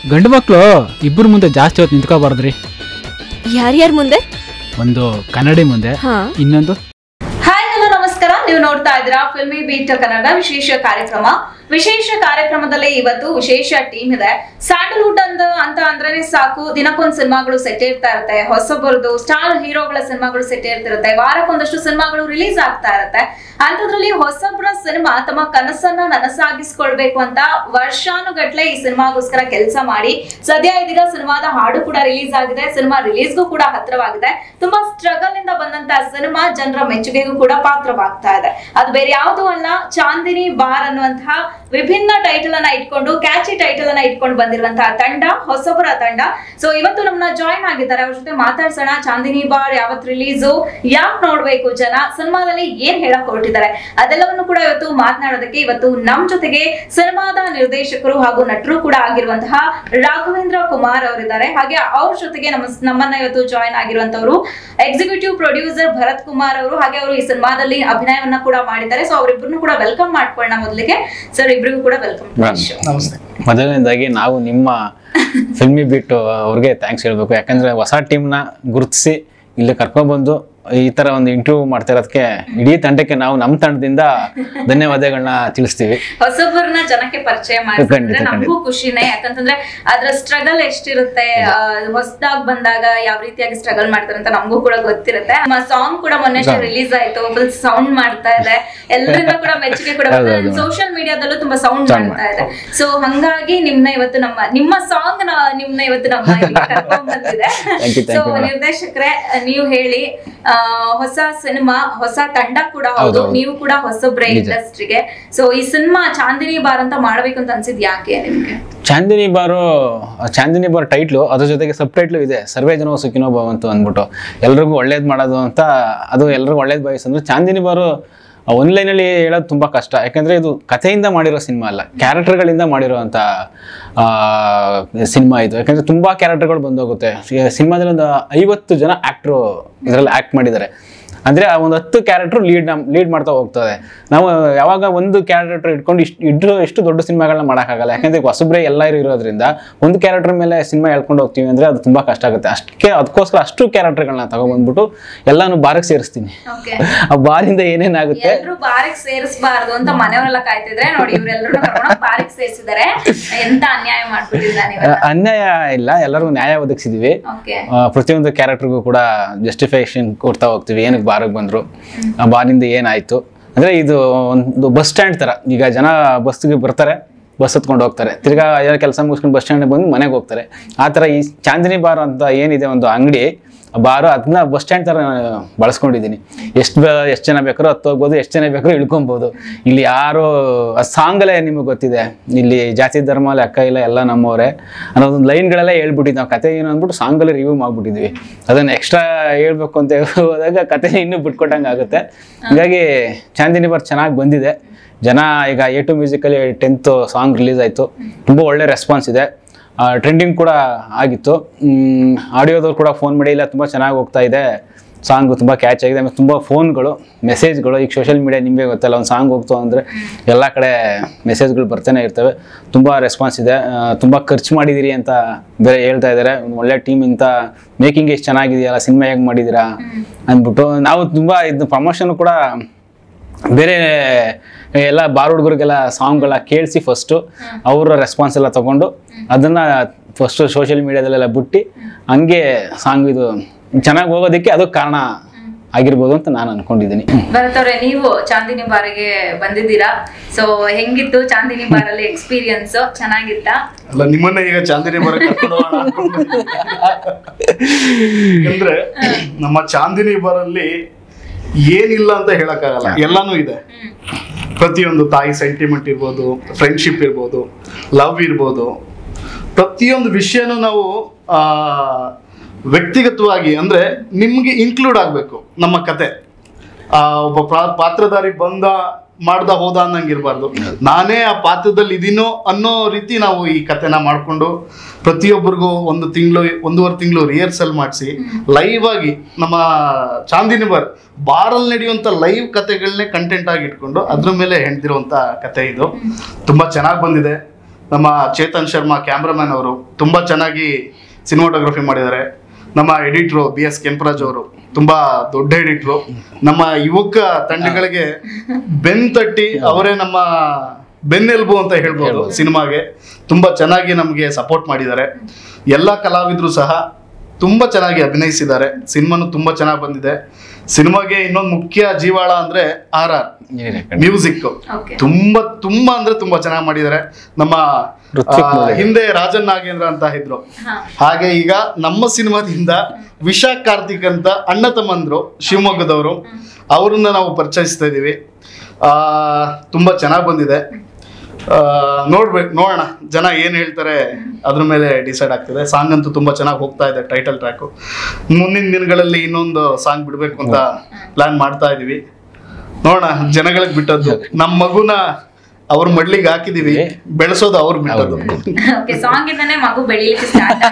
ಗಂಡು ಮಕ್ಕಳು ಇಬ್ಬರು ಮುಂದೆ ಜಾಸ್ತಿ ಹೊತ್ತು ನಿಂತ್ಕೋಬಾರ್ದ್ರಿ ಯಾರ್ಯಾರ ಮುಂದೆ ಒಂದು ಕನ್ನಡಿ ಮುಂದೆ ಹಾ ಇನ್ನೊಂದು ಹಾಯ್ ಹಲೋ ನಮಸ್ಕಾರ ನೀವು ನೋಡ್ತಾ ಇದ್ದೀರಾ ಫಿಲ್ಮಿ ಬೀಟ್ ಕನ್ನಡ ವಿಶೇಷ ಕಾರ್ಯಕ್ರಮ ವಿಶೇಷ ಕಾರ್ಯಕ್ರಮದಲ್ಲಿ ಇವತ್ತು ವಿಶೇಷ ಟೀಮ್ ಇದೆ ಸ್ಯಾಂಡಲ್ವುಡ್ ಅಂದ ಅಂತ ಅಂದ್ರೇನೆ ಸಾಕು ದಿನಕ್ಕೊಂದ್ ಸಿನಿಮಾಗಳು ಸೆಟ್ ಇರ್ತಾ ಇರುತ್ತೆ ಹೊಸಬರದು ಸ್ಟಾರ್ ಹೀರೋಗಳ ಸಿನಿಮಾಗಳು ಸೆಟ್ ಇರ್ತಿರುತ್ತೆ ವಾರಕ್ಕೊಂದಷ್ಟು ಸಿನಿಮಾಗಳು ರಿಲೀಸ್ ಆಗ್ತಾ ಇರುತ್ತೆ ಅಂತದ್ರಲ್ಲಿ ಹೊಸಬ್ರ ಸಿನಿಮಾ ತಮ್ಮ ಕನಸನ್ನ ನನಸಾಗಿಸ್ಕೊಳ್ಬೇಕು ಅಂತ ವರ್ಷಾನುಗಟ್ಲೆ ಈ ಸಿನಿಮಾಗೋಸ್ಕರ ಕೆಲಸ ಮಾಡಿ ಸದ್ಯ ಇದೀಗ ಸಿನಿಮಾದ ಹಾಡು ಕೂಡ ರಿಲೀಸ್ ಆಗಿದೆ ಸಿನಿಮಾ ರಿಲೀಸ್ಗೂ ಕೂಡ ಹತ್ರವಾಗಿದೆ ತುಂಬಾ ಸ್ಟ್ರಗಲ್ ಇಂದ ಬಂದಂತ ಸಿನಿಮಾ ಜನರ ಮೆಚ್ಚುಗೆಗೂ ಕೂಡ ಪಾತ್ರವಾಗ್ತಾ ಇದೆ ಅದು ಬೇರೆ ಯಾವುದು ಅಲ್ಲ ಚಾಂದಿನಿ ಬಾರ್ ಅನ್ನುವಂತಹ ವಿಭಿನ್ನ ಟೈಟಲ್ ಅನ್ನ ಇಟ್ಕೊಂಡು ಕ್ಯಾಚಿ ಟೈಟಲ್ ಅನ್ನ ಇಟ್ಕೊಂಡು ಬಂದಿರುವಂತಹ ತಂಡ ಹೊಸಬರ ತಂಡ ಸೊ ಇವತ್ತು ನಮ್ಮನ್ನ ಜಾಯಿನ್ ಆಗಿದ್ದಾರೆ ಅವ್ರ ಜೊತೆ ಮಾತಾಡ್ಸೋಣ ಚಾಂದಿನಿ ಬಾರ್ ಯಾವತ್ ರಿಲೀಸು ಯಾಕೆ ನೋಡ್ಬೇಕು ಜನ ಸಿನಿಮಾದಲ್ಲಿ ಏನ್ ಹೇಳಕ್ ಹೊರಟಿದ್ದಾರೆ ಅದೆಲ್ಲವನ್ನು ಕೂಡ ಇವತ್ತು ಮಾತನಾಡೋದಕ್ಕೆ ಇವತ್ತು ನಮ್ ಜೊತೆಗೆ ಸಿನಿಮಾದ ನಿರ್ದೇಶಕರು ಹಾಗೂ ನಟರು ಕೂಡ ಆಗಿರುವಂತಹ ರಾಘವೇಂದ್ರ ಕುಮಾರ್ ಅವರಿದ್ದಾರೆ ಹಾಗೆ ಅವ್ರ ಜೊತೆಗೆ ನಮ್ಮ ನಮ್ಮನ್ನ ಇವತ್ತು ಜಾಯಿನ್ ಆಗಿರುವಂತವರು ಎಕ್ಸಿಕ್ಯೂಟಿವ್ ಪ್ರೊಡ್ಯೂಸರ್ ಭರತ್ ಕುಮಾರ್ ಅವರು ಹಾಗೆ ಅವರು ಈ ಸಿನಿಮಾದಲ್ಲಿ ಅಭಿನಯವನ್ನ ಕೂಡ ಮಾಡಿದ್ದಾರೆ ಸೊ ಅವರಿಬ್ಬರನ್ನು ಕೂಡ ವೆಲ್ಕಮ್ ಮಾಡ್ಕೊಳ್ಳೋಣ ಮೊದಲಿಗೆ ಸರ್ ಇಬ್ಬರಿಗೂ ಕೂಡ ವೆಲ್ಕಮ್ ನಮಸ್ತೆ ಮೊದಲನೇದಾಗಿ ನಾವು ನಿಮ್ಮ ಫಿಲ್ಮಿ ಬಿಟ್ಟು ಅವ್ರಿಗೆ ಥ್ಯಾಂಕ್ಸ್ ಹೇಳ್ಬೇಕು ಯಾಕಂದ್ರೆ ಹೊಸ ಟೀಮ್ನ ಗುರುತಿಸಿ ಇಲ್ಲಿ ಕರ್ಕೊಂಡ್ಬಂದು ಈ ತರ ಒಂದು ಇಂಟರ್ವ್ಯೂ ಮಾಡ್ತಾ ಇರೋದಕ್ಕೆ ಇಡೀ ತಂಡಕ್ಕೆ ನಾವು ನಮ್ಮ ತಂಡದಿಂದ ಧನ್ಯವಾದಗಳನ್ನ ತಿಳಿಸ್ತೀವಿ ಹೊಸಬರನ್ನ ಜನಕ್ಕೆ ಪರಿಚಯ ಮಾಡಿದ್ರೆ ಖಂಡಿತ, ನಮಗೂ ಖುಷಿನೇ ಯಾಕಂತಂದ್ರೆ ಅದ್ರ ಸ್ಟ್ರಗಲ್ ಎಷ್ಟಿರುತ್ತೆ ಹೊಸದಾಗ್ ಬಂದಾಗ ಯಾವ ರೀತಿಯಾಗಿ ಸ್ಟ್ರಗಲ್ ಮಾಡ್ತಾರೆ ಅಂತ ನಮಗೂ ಕೂಡ ಗೊತ್ತಿರುತ್ತೆ ನಮ್ಮ ಸಾಂಗ್ ಕೂಡ ಮೊನ್ನೆ ರಿಲೀಸ್ ಆಯ್ತು ಫುಲ್ ಸೌಂಡ್ ಮಾಡ್ತಾ ಇದೆ ಎಲ್ಲರಿಂದ ಕೂಡ ಮೆಚ್ಚುಗೆ ಕೂಡ ಹೌದು, ಹೌದು. ಸೋಷಿಯಲ್ ಮೀಡಿಯಾದಲ್ಲೂ ತುಂಬಾ ಸೌಂಡ್ Sound ಮಾಡ್ತಾ ಇದೆ ಸೊ ಹಂಗಾಗಿ ನಿಮ್ನ ಇವತ್ತು ನಮ್ಮ ನಿಮ್ಮ ಸಾಂಗ್ ನಿಮ್ನ ಇವತ್ತು ನಮ್ಮ ಇಲ್ಲಿ ಕರ್ಕೊಂಡ್ ಬಂದಿದೆ Thank you, thank so you, madam. ನಿರ್ದೇಶಕರೇ ನೀವು ಹೇಳಿ ಆ, ಹೊಸ ಸಿನಿಮಾ ಹೊಸ ತಂಡ ಕೂಡ ಹೌದು ಹೌದು, ಹೌದು. ನೀವು ಕೂಡ ಹೊಸಬ್ರೆ ನಿಜ. ಇಂಡಸ್ಟ್ರಿಗೆ ಸೊ ಈ ಸಿನಿಮಾ ಚಾಂದಿನಿ ಬಾರ್ ಅಂತ ಮಾಡ್ಬೇಕು ಅಂತ ಅನ್ಸಿದ್ ಯಾಕೆ ನಿಮ್ಗೆ Chandini bar Chandini bar title ಅದ್ರ ಜೊತೆಗೆ ಸಬ್ ಟೈಟ್ಲು ಇದೆ ಸರ್ವೇ ಜನ ಸುಖಿನೋ ಭವಂತು ಅಂದ್ಬಿಟ್ಟು ಎಲ್ರಿಗೂ ಒಳ್ಳೇದು ಮಾಡೋದು ಅಂತ ಅದು ಎಲ್ರಿಗೂ ಒಳ್ಳೇದು ಬಯಸಂದ್ರೆ ಚಾಂದಿನಿ ಬಾರು ಒಂದು ಲೈನಲ್ಲಿ ಹೇಳೋದು ತುಂಬ ಕಷ್ಟ ಯಾಕಂದರೆ ಇದು ಕಥೆಯಿಂದ ಮಾಡಿರೋ ಸಿನಿಮಾ ಅಲ್ಲ ಕ್ಯಾರೆಕ್ಟರ್ಗಳಿಂದ ಮಾಡಿರೋವಂಥ ಸಿನಿಮಾ ಇದು ಯಾಕಂದರೆ ತುಂಬ ಕ್ಯಾರೆಕ್ಟರ್ಗಳು ಬಂದೋಗುತ್ತೆ ಸಿನಿಮಾದಲ್ಲಿ ಒಂದು ಐವತ್ತು ಜನ ಆ್ಯಕ್ಟ್ರು ಇದರಲ್ಲಿ ಆ್ಯಕ್ಟ್ ಮಾಡಿದ್ದಾರೆ ಅಂದರೆ ಆ ಒಂದು ಹತ್ತು ಕ್ಯಾರೆಕ್ಟ್ರು ಲೀಡ್ ಲೀಡ್ ಮಾಡ್ತಾ ಹೋಗ್ತದೆ ನಾವು ಯಾವಾಗ ಒಂದು ಕ್ಯಾರೆಕ್ಟರ್ ಇಟ್ಕೊಂಡು ಇಷ್ಟು ಇಟ್ಟು ಎಷ್ಟು ದೊಡ್ಡ ಸಿನಿಮಾಗಳನ್ನ ಮಾಡೋಕ್ಕಾಗಲ್ಲ ಯಾಕಂದರೆ ಹೊಸಬ್ರೆ ಎಲ್ಲರೂ ಇರೋದ್ರಿಂದ ಒಂದು ಕ್ಯಾರೆಕ್ಟರ್ ಮೇಲೆ ಸಿನಿಮಾ ಹೇಳ್ಕೊಂಡು ಹೋಗ್ತೀವಿ ಅಂದರೆ ಅದು ತುಂಬ ಕಷ್ಟ ಆಗುತ್ತೆ ಅಷ್ಟಕ್ಕೆ ಅದಕ್ಕೋಸ್ಕರ ಅಷ್ಟು ಕ್ಯಾರೆಕ್ಟರ್ಗಳನ್ನ ತಗೊಂಡ್ಬಂದ್ಬಿಟ್ಟು ಎಲ್ಲಾನು ಬಾರಿಗೆ ಸೇರಿಸ್ತೀನಿ ಓಕೆ ಆ ಬಾರಿಂದ ಏನೇನಾಗುತ್ತೆ ಎಲ್ರು ಬಾರಿಗೆ ಸೇರಿಸಬಾರ್ದು ಅಂತ ಮನೆಯವರೆಲ್ಲ ಕಾಯ್ತಿದ್ರೆ ನೋಡಿ ಇವ್ರೆಲ್ರು ಕರ್ಕೊಂಡು ಬಾರಿಗೆ ಸೇರಿಸಿದ್ದಾರೆ ಎಂತ ಅನ್ಯಾಯ ಮಾಡ್ಬಿಟ್ಟಿದ್ರ ಆ, ನೀವೆಲ್ಲ ಅನ್ಯಾಯ ಇಲ್ಲ ಎಲ್ಲರಿಗೂ ನ್ಯಾಯ ಒದಗಿಸಿದೀವಿ ಓಕೆ ಆ, ಪ್ರತಿಯೊಂದು ಕ್ಯಾರೆಕ್ಟರ್ಗೂ ಕೂಡ ಜಸ್ಟಿಫಿಕೇಶನ್ ಕೊಡ್ತಾ ಹೋಗ್ತೀವಿ ಏನಕ್ಕೆ ಬಾರಿಗೆ ಬಂದರು ಆ ಬಾರಿಂದ ಏನಾಯಿತು ಅಂದರೆ ಇದು ಒಂದು ಬಸ್ ಸ್ಟ್ಯಾಂಡ್ ಥರ ಈಗ ಜನ ಬಸ್ಗೆ ಬರ್ತಾರೆ ಬಸ್ ಹತ್ಕೊಂಡು ಹೋಗ್ತಾರೆ ತಿರ್ಗಾ ಯಾರು ಕೆಲಸ ಮುಗಿಸ್ಕೊಂಡು ಬಸ್ ಸ್ಟ್ಯಾಂಡ್ ಬಂದು ಮನೆಗೆ ಹೋಗ್ತಾರೆ ಆ ಥರ ಈ ಚಾಂದಿನಿ ಬಾರ್ ಅಂತ ಏನಿದೆ ಒಂದು ಅಂಗಡಿ ಬಾರು ಅದನ್ನ ಬಸ್ ಸ್ಟ್ಯಾಂಡ್ ಥರ ಬಳಸ್ಕೊಂಡಿದ್ದೀನಿ ಎಷ್ಟು ಎಷ್ಟು ಜನ ಬೇಕಾದ್ರೂ ಹತ್ತು ಹೋಗ್ಬೋದು ಎಷ್ಟು ಜನ ಬೇಕಾದ್ರೂ ಇಳ್ಕೊಬೋದು ಇಲ್ಲಿ ಯಾರು ಆ ಸಾಂಗಲ್ಲೇ ನಿಮಗೆ ಗೊತ್ತಿದೆ ಇಲ್ಲಿ ಜಾತಿ ಧರ್ಮ ಲೆಕ್ಕ ಇಲ್ಲ ಎಲ್ಲ ನಮ್ಮವರೇ ಅನ್ನೋದೊಂದು ಲೈನ್ಗಳೆಲ್ಲ ಹೇಳ್ಬಿಟ್ಟಿದ್ದು ನಾವು ಕತೆ ಏನು ಅಂದ್ಬಿಟ್ಟು ಸಾಂಗಲ್ಲೇ ರಿವ್ಯೂ ಮಾಡ್ಬಿಟ್ಟಿದ್ವಿ ಅದನ್ನು ಎಕ್ಸ್ಟ್ರಾ ಹೇಳ್ಬೇಕು ಅಂತ ಹೋದಾಗ ಕತೆ ಇನ್ನೂ ಬಿಟ್ಕೊಟ್ಟಂಗೆ ಆಗುತ್ತೆ ಹೀಗಾಗಿ ಚಾಂದಿನಿ ಬಾರ್ ಚೆನ್ನಾಗಿ ಬಂದಿದೆ ಜನ ಈಗ ಎ ಟು ಮ್ಯೂಸಿಕಲ್ಲಿ ಟೆಂತ್ ಸಾಂಗ್ ರಿಲೀಸ್ ಆಯಿತು ತುಂಬ ಒಳ್ಳೆ ರೆಸ್ಪಾನ್ಸ್ ಇದೆ ಟ್ರೆಂಡಿಂಗ್ ಕೂಡ ಆಗಿತ್ತು ಆಡಿಯೋದವ್ರು ಕೂಡ ಫೋನ್ ಮಾಡಿ ಇಲ್ಲ ತುಂಬ ಚೆನ್ನಾಗಿ ಹೋಗ್ತಾ ಇದೆ ಸಾಂಗು ತುಂಬ ಕ್ಯಾಚ್ ಆಗಿದೆ ಆಮೇಲೆ ತುಂಬ ಫೋನ್ಗಳು ಮೆಸೇಜ್ಗಳು ಈಗ ಸೋಷಿಯಲ್ ಮೀಡಿಯಾ ನಿಮಗೆ ಗೊತ್ತಲ್ಲ ಒಂದು ಸಾಂಗ್ ಹೋಗ್ತು ಅಂದರೆ ಎಲ್ಲ ಕಡೆ ಮೆಸೇಜ್ಗಳು ಬರ್ತಾನೆ ಇರ್ತವೆ ತುಂಬ ರೆಸ್ಪಾನ್ಸ್ ಇದೆ ತುಂಬ ಖರ್ಚು ಮಾಡಿದ್ದೀರಿ ಅಂತ ಬೇರೆ ಹೇಳ್ತಾ ಇದ್ದಾರೆ ಒಂದು ಒಳ್ಳೆ ಟೀಮ್ ಇಂಥ ಮೇಕಿಂಗ್ ಎಷ್ಟು ಚೆನ್ನಾಗಿದೆಯಲ್ಲ ಸಿನಿಮಾ ಹೇಗೆ ಮಾಡಿದ್ದೀರಾ ಅಂದ್ಬಿಟ್ಟು ನಾವು ತುಂಬ ಇದು ಪ್ರಮೋಷನ್ ಕೂಡ ಬೇರೆ ಎಲ್ಲ ಬಾರ್ ಹುಡುಗರಿಗೆಲ್ಲ ಸಾಂಗ್ಗಳ ಕೇಳಿಸಿ ಫಸ್ಟು ಅವರ ರೆಸ್ಪಾನ್ಸ್ ಎಲ್ಲ ತಗೊಂಡು ಅದನ್ನ ಫಸ್ಟು ಸೋಷಿಯಲ್ ಮೀಡಿಯಾದಲ್ಲೆಲ್ಲ ಬಿಟ್ಟು ಹಂಗೆ ಸಾಂಗ್ ಇದು ಚೆನ್ನಾಗಿ ಹೋಗೋದಕ್ಕೆ ಅದು ಕಾರಣ ಆಗಿರ್ಬೋದು ಅಂತ ನಾನು ಅನ್ಕೊಂಡಿದ್ದೀನಿ ಭರತವ್ರೆ ನೀವು ಚಾಂದಿನಿ ಬಾರಿಗೆ ಬಂದಿದ್ದೀರಾ ಸೊ ಹೆಂಗಿತ್ತು ಚಾಂದಿನಿ ಬಾರಲ್ಲಿ ಎಕ್ಸ್ಪೀರಿಯನ್ಸ್ ಚೆನ್ನಾಗಿತ್ತ ಅಲ್ಲ ನಿಮ್ಮನ್ನ ಈಗ ಚಾಂದಿನಿ ಬರ ಕರ್ಕೊಂಡು ಹೋಗೋಣ ಅನ್ಕೊಂಡ್ವಿ. ಯಾಕಂದ್ರೆ ನಮ್ಮ ಚಾಂದಿನಿ ಬರಲ್ಲಿ ಏನಿಲ್ಲ ಅಂತ ಹೇಳಕ್ಕಾಗಲ್ಲ ಎಲ್ಲಾನು ಇದೆ ಪ್ರತಿಯೊಂದು ತಾಯಿ ಸೆಂಟಿಮೆಂಟ್ ಇರ್ಬೋದು ಫ್ರೆಂಡ್ಶಿಪ್ ಇರ್ಬೋದು ಲವ್ ಇರ್ಬೋದು ಪ್ರತಿಯೊಂದು ವಿಷಯನೂ ನಾವು ಆ, ವ್ಯಕ್ತಿಗತವಾಗಿ ಅಂದ್ರೆ ನಿಮ್ಗೆ ಇನ್ಕ್ಲೂಡ್ ಆಗ್ಬೇಕು ನಮ್ಮ ಕತೆ ಆ, ಒಬ್ಬ ಪ್ರಾ- ಪಾತ್ರಧಾರಿ ಬಂದ ಮಾಡ್ದ ಹೋದ ಅನ್ನಂಗಿರ್ಬಾರ್ದು ನಾನೇ ಆ ಪಾತ್ರದಲ್ಲಿ ಇದೀನೋ ಅನ್ನೋ ರೀತಿ ನಾವು ಈ ಕತೆನ ಮಾಡ್ಕೊಂಡು ಪ್ರತಿಯೊಬ್ಬರಿಗೂ ಒಂದು ತಿಂಗಳು ಒಂದೂವರೆ ತಿಂಗಳು ರಿಹರ್ಸಲ್ ಮಾಡಿಸಿ ಲೈವ್ ಆಗಿ ನಮ್ಮ ಚಾಂದಿನಿ ಬಾರ್ ಬಾರಲ್ಲಿ ನಡೆಯುವಂಥ ಲೈವ್ ಕತೆಗಳನ್ನೇ ಕಂಟೆಂಟ್ ಆಗಿ ಇಟ್ಕೊಂಡು ಅದ್ರ ಮೇಲೆ ಹೆಣ್ದಿರುವಂಥ ಕತೆ ಇದು ತುಂಬಾ ಚೆನ್ನಾಗಿ ಬಂದಿದೆ ನಮ್ಮ ಚೇತನ್ ಶರ್ಮಾ ಕ್ಯಾಮ್ರಾಮನ್ ಅವರು ತುಂಬ ಚೆನ್ನಾಗಿ ಸಿನಿಮಾಟೋಗ್ರಫಿ ಮಾಡಿದ್ದಾರೆ ನಮ್ಮ ಎಡಿಟ್ರು ಬಿ ಎಸ್ ಕೆಂಪರಾಜ್ ಅವರು ತುಂಬಾ ದೊಡ್ಡ ಎಡಿಟ್ರು ನಮ್ಮ ಯುವಕ ತಂಡಗಳಿಗೆ ಬೆನ್ ತಟ್ಟಿ ಅವರೇ ನಮ್ಮ ಬೆನ್ನೆಲುಬು ಅಂತ ಹೇಳ್ಬೋದು ಸಿನಿಮಾಗೆ ತುಂಬಾ ಚೆನ್ನಾಗಿ ನಮಗೆ ಸಪೋರ್ಟ್ ಮಾಡಿದ್ದಾರೆ ಎಲ್ಲ ಕಲಾವಿದರು ಸಹ ತುಂಬಾ ಚೆನ್ನಾಗಿ ಅಭಿನಯಿಸಿದ್ದಾರೆ ಸಿನಿಮಾನು ತುಂಬಾ ಚೆನ್ನಾಗಿ ಬಂದಿದೆ ಸಿನಿಮಾಗೆ ಇನ್ನೊಂದು ಮುಖ್ಯ ಜೀವಾಳ ಅಂದ್ರೆ ಆರ್ ಆರ್ ಮ್ಯೂಸಿಕ್ Okay. ತುಂಬಾ ತುಂಬಾ ಅಂದ್ರೆ ತುಂಬಾ ಚೆನ್ನಾಗಿ ಮಾಡಿದ್ದಾರೆ ನಮ್ಮ ಋತ್ವಿಕ್ ಆ, ಮುರಳಿ. ಹಿಂದೆ ರಾಜನ್ ನಾಗೇಂದ್ರ ಅಂತ ಇದ್ರು ಹಾ. ಹಾಗೆ ಈಗ ನಮ್ಮ ಸಿನಿಮಾದಿಂದ ವಿಶಾ ಕಾರ್ತಿಕ್ ಅಂತ ಅಣ್ಣ ತಮ್ಮಂದ್ರು ಶಿವಮೊಗ್ಗದವರು ಅವ್ರನ್ನ ನಾವು ಪರಿಚಯಿಸ್ತಾ ಇದೀವಿ ಆ ತುಂಬಾ ಚೆನ್ನಾಗಿ ಬಂದಿದೆ ಆ, ನೋಡ್ಬೇಕು ನೋಡೋಣ ಜನ ಏನ್ ಹೇಳ್ತಾರೆ ಅದ್ರ ಮೇಲೆ ಡಿಸೈಡ್ ಆಗ್ತದೆ ಸಾಂಗ್ ಅಂತೂ ತುಂಬಾ ಚೆನ್ನಾಗಿ ಹೋಗ್ತಾ ಇದೆ ಟೈಟಲ್ ಟ್ರ್ಯಾಕು ಮುಂದಿನ ದಿನಗಳಲ್ಲಿ ಇನ್ನೊಂದು ಸಾಂಗ್ ಬಿಡ್ಬೇಕು ಅಂತ ಪ್ಲಾನ್ ಮಾಡ್ತಾ ಇದೀವಿ ನೋಡೋಣ ಜನಗಳಿಗೆ ಬಿಟ್ಟದ್ದು ನಮ್ಮ ಮಗುನ ಅವ್ರ ಮಡ್ಲಿಗೆ ಹಾಕಿದೀವಿ ಬೆಳೆಸೋದು ಅವ್ರು ಬಿಟ್ಟದ್ದು ಓಕೆ ಸಾಂಗ್ ಇಂದಾನೆ ಮಗು ಬೆಳಿಲಿಕ್ಕೆ ಸ್ಟಾರ್ಟ್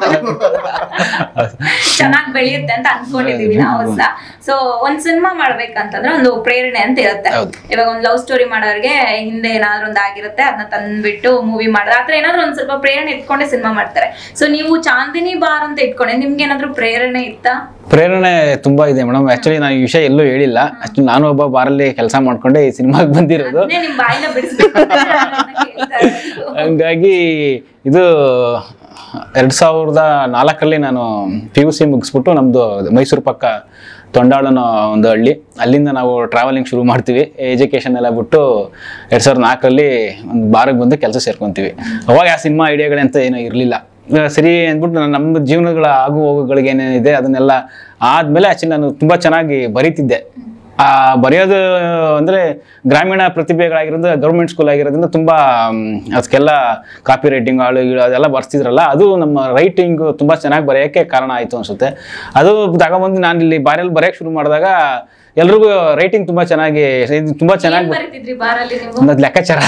ಚೆನ್ನಾಗಿ ಬೆಳೆಯುತ್ತೆ ಅಂತ ಅನ್ಕೊಂಡಿದೀವಿ ನಾವು ಸಹ ಸೊ ಒಂದ್ ಸಿನಿಮಾ ಮಾಡ್ಬೇಕಂತಂದ್ರೆ ಒಂದು ಪ್ರೇರಣೆ ಅಂತ ಇರುತ್ತೆ ಹೌದು. ಇವಾಗ ಒಂದ್ ಲವ್ ಸ್ಟೋರಿ ಮಾಡೋರಿಗೆ ಹಿಂದೆ ಏನಾದ್ರು ಒಂದು ಆಗಿರುತ್ತೆ ಅದನ್ನ ತಂದ್ಬಿಟ್ಟು ಮೂವಿ ಮಾಡಿದ್ರೆ ಆತರ ಏನಾದ್ರು ಒಂದ್ ಸ್ವಲ್ಪ ಪ್ರೇರಣೆ ಇಟ್ಕೊಂಡೆ ಸಿನಿಮಾ ಮಾಡ್ತಾರೆ ಸೊ ನೀವು ಚಾಂದಿನಿ ಬಾರ್ ಅಂತ ಇಟ್ಕೊಂಡೆ ನಿಮ್ಗೆ ಏನಾದ್ರು ಪ್ರೇರಣೆ ಇತ್ತಾ ಪ್ರೇರಣೆ ತುಂಬಾ ಇದೆ ಮೇಡಮ್ ಆಕ್ಚುಲಿ ನಾನು ಈ ವಿಷಯ ಎಲ್ಲೂ ಹೇಳಿಲ್ಲ ಆಕ್ಚುಲಿ ನಾನು ಒಬ್ಬ ಬಾರಲ್ಲಿ ಕೆಲಸ ಮಾಡ್ಕೊಂಡೆ ಈ ಸಿನಿಮಾಗೆ ಬಂದಿರೋದು ಅದನ್ನೇ ನಿಮ್ ಬಾಯಿನ ಬಿಡಿಸ್ಬೇಕು ಅಂತ ನಾನು ಅದನ್ನ ಕೇಳ್ತಾ ಇರೋದು. ಹಂಗಾಗಿ ಇದು ಎರಡು ಸಾವಿರದ ನಾಲ್ಕರಲ್ಲಿ ನಾನು ಪಿ ಯು ಸಿ ಮುಗಿಸ್ಬಿಟ್ಟು ನಮ್ಮದು ಮೈಸೂರು ಪಕ್ಕ ತೊಂಡಾಳ ಅನ್ನೋ ಒಂದು ಹಳ್ಳಿ ಅಲ್ಲಿಂದ ನಾವು ಟ್ರಾವೆಲಿಂಗ್ ಶುರು ಮಾಡ್ತೀವಿ ಎಜುಕೇಷನ್ ಎಲ್ಲ ಬಿಟ್ಟು ಎರಡು ಸಾವಿರದ ನಾಲ್ಕರಲ್ಲಿ ಒಂದು ಬಾರಿಗೆ ಬಂದು ಕೆಲಸ ಸೇರ್ಕೊತೀವಿ ಅವಾಗ ಆ ಸಿನಿಮಾ ಐಡಿಯಾಗಳಂತ ಏನೂ ಇರಲಿಲ್ಲ ಸರಿ ಅಂದ್ಬಿಟ್ಟು ನಾನು ನಮ್ಮ ಜೀವನಗಳ ಆಗು ಹೋಗುಗಳಿಗೆ ಏನೇನಿದೆ ಅದನ್ನೆಲ್ಲ ಆದಮೇಲೆ ಆ್ಯಕ್ಚುಲಿ ನಾನು ತುಂಬ ಚೆನ್ನಾಗಿ ಬರೀತಿದ್ದೆ ಆ ಬರೆಯೋದು ಅಂದರೆ ಗ್ರಾಮೀಣ ಪ್ರತಿಭೆಗಳಾಗಿರೋದು ಗೌರ್ಮೆಂಟ್ ಸ್ಕೂಲ್ ಆಗಿರೋದ್ರಿಂದ ತುಂಬ ಅದಕ್ಕೆಲ್ಲ ಕಾಪಿ ರೈಟಿಂಗ್ ಆಳು ಗೀಳು ಅದೆಲ್ಲ ಬರ್ತಿದ್ರಲ್ಲ ಅದು ನಮ್ಮ ರೈಟಿಂಗು ತುಂಬ ಚೆನ್ನಾಗಿ ಬರೆಯೋಕ್ಕೆ ಕಾರಣ ಆಯಿತು ಅನಿಸುತ್ತೆ ಅದು ತಗೊಂಬಂದು ನಾನು ಇಲ್ಲಿ ಬಾರಲ್ಲಿ ಬರೆಯೋಕ್ಕೆ ಶುರು ಮಾಡಿದಾಗ ಎಲ್ರಿಗೂ ರೈಟಿಂಗ್ ತುಂಬ ಚೆನ್ನಾಗಿ ತುಂಬ ಏನ್ ಚೆನ್ನಾಗಿ ಬರೀತಿದ್ರಿ ಬಾರಲ್ಲಿ ನೀವು ಒಂದು ಲೆಕ್ಕಾಚಾರ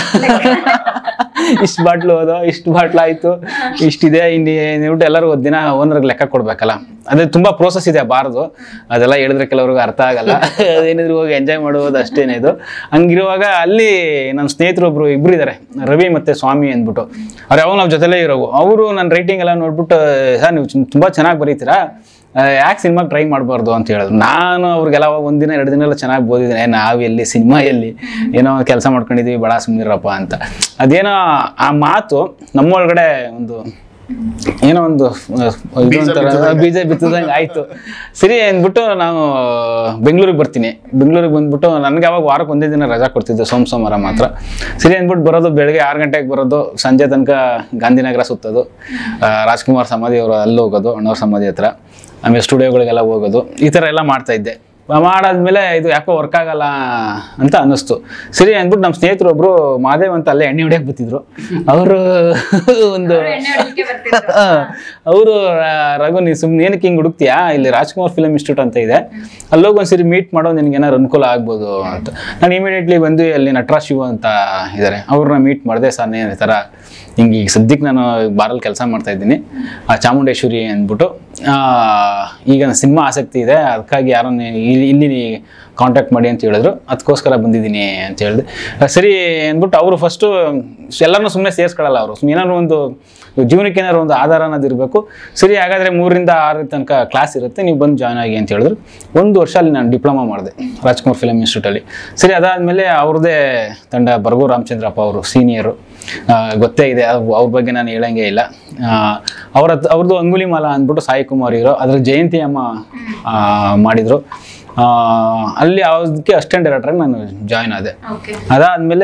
ಇಷ್ಟು ಬಾಟ್ಲು ಹೋದೋ ಇಷ್ಟು ಬಾಟ್ಲು ಆಯಿತು ಇಷ್ಟಿದೆ ಇಲ್ಲಿ ನೀವು ಎಲ್ಲರೂ ಒಂದು ದಿನ ಓನರ್ಗೆ ಲೆಕ್ಕ ಕೊಡ್ಬೇಕಲ್ಲ ಅದೇ ತುಂಬ ಪ್ರೋಸೆಸ್ ಇದೆ ಬಾರ್ದು ಅದೆಲ್ಲ ಹೇಳಿದ್ರೆ ಕೆಲವ್ರಿಗೆ ಅರ್ಥ ಆಗಲ್ಲ ಅದೇನಿದ್ರು ಹೋಗಿ ಎಂಜಾಯ್ ಮಾಡುವುದು ಅಷ್ಟೇನೆ ಇದು ಹಂಗಿರುವಾಗ ಅಲ್ಲಿ ನನ್ನ ಸ್ನೇಹಿತರು ಒಬ್ರು ಇಬ್ರು ಇದ್ದಾರೆ ರವಿ ಮತ್ತೆ ಸ್ವಾಮಿ ಅಂದ್ಬಿಟ್ಟು ಅವ್ರು ಯಾವಾಗ ನಾವು ಜೊತೆಲೇ ಇರೋವು ಅವರು ನನ್ನ ರೈಟಿಂಗ್ ಎಲ್ಲ ನೋಡ್ಬಿಟ್ಟು ಸರ್ ನೀವು ತುಂಬ ಚೆನ್ನಾಗಿ ಬರೀತೀರಾ ಯಾಕೆ ಸಿನಿಮಾಗೆ ಟ್ರೈ ಮಾಡಬಾರ್ದು ಅಂತ ಹೇಳಿದ್ರು ನಾನು ಅವ್ರಿಗೆಲ್ಲ ಒಂದಿನ ಎರಡು ದಿನ ಎಲ್ಲ ಚೆನ್ನಾಗಿ ಓದಿದ್ದೀನಿ ನಾವು ಎಲ್ಲಿ ಸಿನಿಮಾ ಎಲ್ಲಿ ಏನೋ ಕೆಲಸ ಮಾಡ್ಕೊಂಡಿದ್ದೀವಿ ಬಡ ಸುಮ್ಮನಿರಪ್ಪ ಅಂತ ಅದೇನೋ ಆ ಮಾತು ನಮ್ಮೊಳಗಡೆ ಒಂದು ಏನೋ ಒಂದು ಅಹ್, ಇದು ಬೀಜ ಒಂಥರ ಬಿತ್ತಿದಂಗೆ. ಬೀಜ ಬಿತ್ತದಂಗೆ ಆಯಿತು ಸರಿ ಅಂದ್ಬಿಟ್ಟು ನಾನು ಬೆಂಗಳೂರಿಗೆ ಬರ್ತೀನಿ ಬೆಂಗಳೂರಿಗೆ ಬಂದ್ಬಿಟ್ಟು ನನಗೆ ಅವಾಗ ವಾರಕ್ಕೆ ಒಂದೇ ದಿನ ರಜಾ ಕೊಡ್ತಿದ್ದೆ ಸೋಮ ಸೋಮವಾರ ಮಾತ್ರ ಸರಿ ಅಂದ್ಬಿಟ್ಟು ಬರೋದು ಬೆಳಗ್ಗೆ ಆರು ಗಂಟೆಗೆ ಬರೋದು ಸಂಜೆ ತನಕ ಗಾಂಧಿನಗರ ಸುತ್ತೋದು ಆ, ರಾಜ್ಕುಮಾರ್ ಸಮಾಧಿ ಅವರು ಅಲ್ಲಿ ಹೋಗೋದು ಅಣ್ಣವ್ರ ಸಮಾಧಿ ಹತ್ರ ಆಮೇಲೆ ಸ್ಟುಡಿಯೋಗಳಿಗೆಲ್ಲ ಹೋಗೋದು ಈ ಥರ ಎಲ್ಲ ಮಾಡ್ತಾ ಇದ್ದೆ ಮಾಡಾದ್ಮೇಲೆ ಇದು ಯಾಕೋ ವರ್ಕ್ ಆಗಲ್ಲ ಅಂತ ಅನ್ನಿಸ್ತು ಸರಿ ಅಂದ್ಬಿಟ್ಟು ನಮ್ಮ ಸ್ನೇಹಿತರು ಒಬ್ರು ಮಾದೇವ್ ಅಂತ ಅಲ್ಲೇ ಎಣ್ಣೆ ಹೊಡಿಯಕ್ಕೆ ಬರ್ತಿದ್ರು ಅವರು ಒಂದು ಅವ್ರು ಎಣ್ಣೆ ಹೊಡಿಲಿಕ್ಕೆ ಬರ್ತಿದ್ರು ಅವರು ರಘು ನೀ ಸುಮ್ಮನೆ ಏನಕ್ಕೆ ಹಿಂಗೆ ಹುಡುಕ್ತೀಯಾ ಇಲ್ಲಿ ರಾಜ್ಕುಮಾರ್ ಫಿಲಮ್ ಇನ್ಸ್ಟಿಟ್ಯೂಟ್ ಅಂತ ಇದೆ ಅಲ್ಲೋಗಿ ಒಂದ್ಸರಿ ಮೀಟ್ ಮಾಡೋ ನಿನ್ಗೆ ಏನಾದ್ರು ಅನುಕೂಲ ಆಗ್ಬೋದು ಅಂತ ನಾನು ಇಮಿಡಿಯೇಟ್ಲಿ ಬಂದು ಅಲ್ಲಿ ನಟರಾಜ್ ಶಿವ ಅಂತ ಇದ್ದಾರೆ ಅವ್ರನ್ನ ಮೀಟ್ ಮಾಡಿದೆ ಸರ್ ಈ ಥರ ಹಿಂಗೆ ಈಗ ಸದ್ಯಕ್ಕೆ ನಾನು ಬಾರಲ್ಲಿ ಕೆಲಸ ಮಾಡ್ತಾ ಇದ್ದೀನಿ ಆ ಚಾಮುಂಡೇಶ್ವರಿ ಅಂದ್ಬಿಟ್ಟು ಆ, ಈಗ ಸಿನಿಮಾ ಆಸಕ್ತಿ ಇದೆ ಅದಕ್ಕಾಗಿ ಯಾರನ್ನ ಇಲ್ಲಿ ಇಲ್ಲಿ ಕಾಂಟ್ಯಾಕ್ಟ್ ಮಾಡಿ ಅಂತ ಹೇಳಿದ್ರು ಅದಕ್ಕೋಸ್ಕರ ಬಂದಿದ್ದೀನಿ ಅಂತ ಹೇಳಿದೆ ಸರಿ ಅಂದ್ಬಿಟ್ಟು ಅವರು ಫಸ್ಟು ಎಲ್ಲರನ್ನೂ ಸುಮ್ಮನೆ ಸೇರಿಸ್ಕೊಳ್ಳಲ್ಲ ಅವರು ಏನಾದ್ರು ಒಂದು ಜೀವನಕ್ಕೆ ಏನಾದ್ರು ಒಂದು ಆಧಾರ ಅನ್ನೋದು ಇರಬೇಕು ಸರಿ ಹಾಗಾದರೆ ಮೂರರಿಂದ ಆರು ತನಕ ಕ್ಲಾಸ್ ಇರುತ್ತೆ ನೀವು ಬಂದು ಜಾಯ್ನ್ ಆಗಿ ಅಂತ ಹೇಳಿದ್ರು ಒಂದು ವರ್ಷ ಅಲ್ಲಿ ನಾನು ಡಿಪ್ಲೊಮಾ ಮಾಡಿದೆ ರಾಜ್ಕುಮಾರ್ ಫಿಲಮ್ ಇನ್ಸ್ಟಿಟ್ಯೂಟಲ್ಲಿ ಸರಿ ಅದಾದಮೇಲೆ ಅವ್ರದ್ದೇ ತಂಡ ಬರ್ಗು ರಾಮಚಂದ್ರಪ್ಪ ಅವರು ಸೀನಿಯರು ಗೊತ್ತೇ ಇದೆ ಅವ್- ಅವ್ರ ಬಗ್ಗೆ ನಾನು ಹೇಳಂಗೆ ಇಲ್ಲ ಆ, ಅವ್ರ ಹತ್- ಅವ್ರದ್ದು ಅಂಗುಲಿ ಮಾಲ ಅಂದ್ಬಿಟ್ಟು ಸಾಯಿ ಕುಮಾರ್ ಇರೋ ಅದ್ರ ಜಯಂತಿ ಅಮ್ಮ ಆ, ಮಾಡಿದ್ರು ಆ, ಅಲ್ಲಿ ಅದಕ್ಕೆ ಅಸಿಸ್ಟೆಂಟ್ ಡೈರೆಕ್ಟ್ರಾಗಿ ನಾನು ಜಾಯ್ನ್ ಆದೆ ಓಕೆ ಅದಾದಮೇಲೆ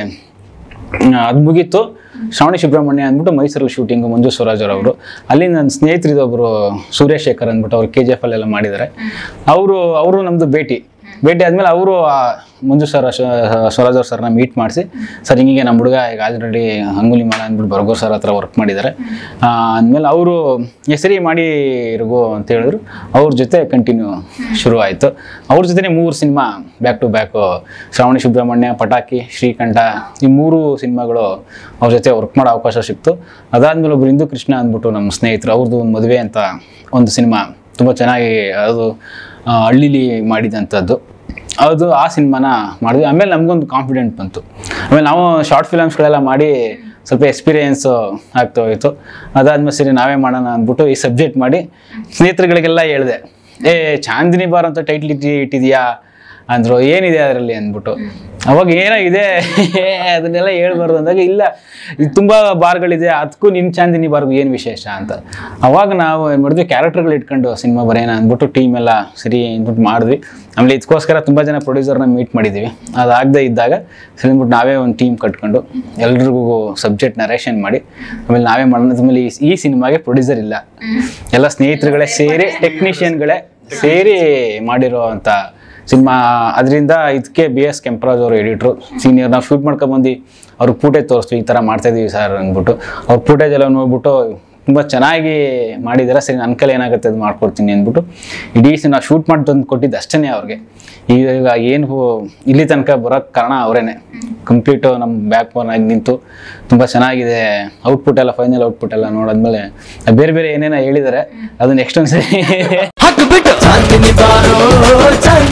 ಅದು ಮುಗೀತು ಶ್ರಾವಣಿ ಸುಬ್ರಹ್ಮಣ್ಯ ಅಂದ್ಬಿಟ್ಟು ಮೈಸೂರು ಶೂಟಿಂಗ್ ಮಂಜು ಸ್ವರಾಜ್ ಅವರು ಅಲ್ಲಿ ನನ್ನ ಸ್ನೇಹಿತರಿದೊಬ್ಬರು ಸೂರ್ಯಶೇಖರ್ ಅಂದ್ಬಿಟ್ಟು ಅವ್ರು ಕೆ ಜಿ ಎಫ್ ಅಲ್ಲೆಲ್ಲ ಮಾಡಿದ್ದಾರೆ ಅವರು ಅವರು ನಮ್ಮದು ಭೇಟಿ ಭೇಟಿ ಆದಮೇಲೆ ಅವರು ಮಂಜು ಸರ್ ಸ್ವರಾಜ್ ಅವ್ರ ಸರ್ನ ಮೀಟ್ ಮಾಡಿಸಿ ಸರ್ ಹಿಂಗೆ ನಮ್ಮ ಹುಡುಗ ಈಗ ಆಲ್ರೆಡಿ ಅಂಗುಲಿ ಮಾಲ ಅಂದ್ಬಿಟ್ಟು ಬರ್ಗೋರ್ ಸರ್ ಹತ್ರ ವರ್ಕ್ ಮಾಡಿದ್ದಾರೆ ಆ, ಅಂದಮೇಲೆ ಅವರು ಸರಿ ಮಾಡಿ ಇರ್ಗೋ ಅಂತ ಹೇಳಿದ್ರು ಅವ್ರ ಜೊತೆ ಕಂಟಿನ್ಯೂ ಶುರು ಆಯಿತು ಅವ್ರ ಜೊತೆನೇ ಮೂರು cinema back to back Shravani Subramanya Pataki Srikanta ಈ ಮೂರು ಸಿನಿಮಾಗಳು ಅವ್ರ ಜೊತೆ ವರ್ಕ್ ಮಾಡೋ ಅವಕಾಶ ಸಿಕ್ತು ಅದಾದ್ಮೇಲೆ ಒಬ್ರು ಹಿಂದೂ ಕೃಷ್ಣ ಅಂದ್ಬಿಟ್ಟು ನಮ್ಮ ಸ್ನೇಹಿತರು ಅವ್ರದ್ದು ಒಂದು ಮದುವೆ ಅಂತ ಒಂದು ಸಿನಿಮಾ ತುಂಬ ಚೆನ್ನಾಗಿ ಅದು ಆ, ಹಳ್ಳಿಲಿ ಮಾಡಿದಂಥದ್ದು ಅದು ಆ ಸಿನಿಮಾನ ಮಾಡಿದ್ವಿ ಆಮೇಲೆ ನಮಗೊಂದು ಕಾನ್ಫಿಡೆಂಟ್ ಬಂತು ಆಮೇಲೆ ನಾವು ಶಾರ್ಟ್ ಫಿಲಮ್ಸ್ಗಳೆಲ್ಲ ಮಾಡಿ ಸ್ವಲ್ಪ ಎಕ್ಸ್ಪೀರಿಯೆನ್ಸು ಆಗ್ತಾ ಹೋಯಿತು ಅದಾದ್ಮೇಲೆ ಸರಿ ನಾವೇ ಮಾಡೋಣ ಅಂದ್ಬಿಟ್ಟು ಈ ಸಬ್ಜೆಕ್ಟ್ ಮಾಡಿ ಸ್ನೇಹಿತರುಗಳಿಗೆಲ್ಲ ಹೇಳಿದೆ ಏ ಚಾಂದಿನಿ ಬಾರ್ ಅಂತ ಟೈಟ್ಲ್ ಇಟ್ಟಿ ಇಟ್ಟಿದ್ಯಾ ಅಂದ್ರು ಏನಿದೆ ಅದರಲ್ಲಿ ಅಂದ್ಬಿಟ್ಟು ಅವಾಗ ಏನೋ ಇದೆ ಅದನ್ನೆಲ್ಲ ಹೇಳ್ಬಾರ್ದು ಅಂದಾಗ ಇಲ್ಲ ಇದು ತುಂಬ ಬಾರ್ಗಳಿದೆ ಅದಕ್ಕೂ ನಿನ್ನ ಚಾಂದಿನಿ ಬಾರ್ಗೂ ಏನು ವಿಶೇಷ ಅಂತ ಅವಾಗ ನಾವು ಏನು ಮಾಡಿದ್ವಿ ಕ್ಯಾರೆಕ್ಟರ್ಗಳು ಇಟ್ಕೊಂಡು ಸಿನಿಮಾ ಬರೆಯೋಣ ಅಂದ್ಬಿಟ್ಟು ಟೀಮ್ ಎಲ್ಲ ಸರಿ ಅಂದ್ಬಿಟ್ಟು ಮಾಡಿದ್ವಿ ಆಮೇಲೆ ಇದಕ್ಕೋಸ್ಕರ ತುಂಬ ಜನ ಪ್ರೊಡ್ಯೂಸರ್ನ ಮೀಟ್ ಮಾಡಿದ್ದೀವಿ ಅದಾಗದೇ ಇದ್ದಾಗ ಸರಿ ಅಂದ್ಬಿಟ್ಟು ನಾವೇ ಒಂದು ಟೀಮ್ ಕಟ್ಕೊಂಡು ಎಲ್ರಿಗೂ ಸಬ್ಜೆಕ್ಟ್ ನರೇಷನ್ ಮಾಡಿ ಆಮೇಲೆ ನಾವೇ ಮಾಡೋಣ ಆಮೇಲೆ ಈ- ಈ ಸಿನಿಮಾಗೆ ಪ್ರೊಡ್ಯೂಸರ್ ಇಲ್ಲ ಎಲ್ಲ ಸ್ನೇಹಿತರುಗಳೇ ಸೇರಿ ಟೆಕ್ನಿಷಿಯನ್ಗಳೇ ಸೇರಿ ಮಾಡಿರೋ ಅಂತ ಸಿನಿಮಾ ಅದರಿಂದ ಇದಕ್ಕೆ ಬಿ ಎಸ್ ಕೆಂಪರಾಜ್ ಅವರು ಎಡಿಟ್ರು ಸೀನಿಯರ್ ನಾವು ಶೂಟ್ ಮಾಡ್ಕೊಂಬಂದು ಅವ್ರಿಗೆ ಫೂಟೇಜ್ ತೋರಿಸ್ತೀವಿ ಈ ಥರ ಮಾಡ್ತಾ ಇದೀವಿ ಸರ್ ಅಂದ್ಬಿಟ್ಟು ಅವ್ರ ಫೂಟೇಜ್ ಎಲ್ಲ ನೋಡ್ಬಿಟ್ಟು ತುಂಬ ಚೆನ್ನಾಗಿ ಮಾಡಿದಾರೆ ಸರಿ ನನ್ನ ಕೈಲಿ ಏನಾಗುತ್ತೆ ಅದು ಮಾಡ್ಕೊಡ್ತೀನಿ ಅಂದ್ಬಿಟ್ಟು ಇಡೀ ನಾವು ಶೂಟ್ ಮಾಡಿ ತಂದು ಕೊಟ್ಟಿದ್ದು ಅಷ್ಟೇ ಅವ್ರಿಗೆ ಈಗ ಏನು ಇಲ್ಲಿ ತನಕ ಬರೋಕ್ಕೆ ಕಾರಣ ಅವರೇನೆ ಕಂಪ್ಲೀಟು ನಮ್ಮ ಬ್ಯಾಕ್ ಬೋನ್ ಆಗಿ ನಿಂತು ತುಂಬ ಚೆನ್ನಾಗಿದೆ ಔಟ್ಪುಟ್ ಎಲ್ಲ ಫೈನಲ್ ಔಟ್ಪುಟ್ ಎಲ್ಲ ನೋಡಿದ್ಮೇಲೆ ಬೇರೆ ಬೇರೆ ಏನೇನೋ ಹೇಳಿದ್ದಾರೆ ಅದು ನೆಕ್ಸ್ಟ್ ಒಂದ್ಸರಿ ಹಕ್ ಬಿಟ್ಟು ಚಾಂದಿನಿ ಬಾರೋ ಚಾಂದಿನಿ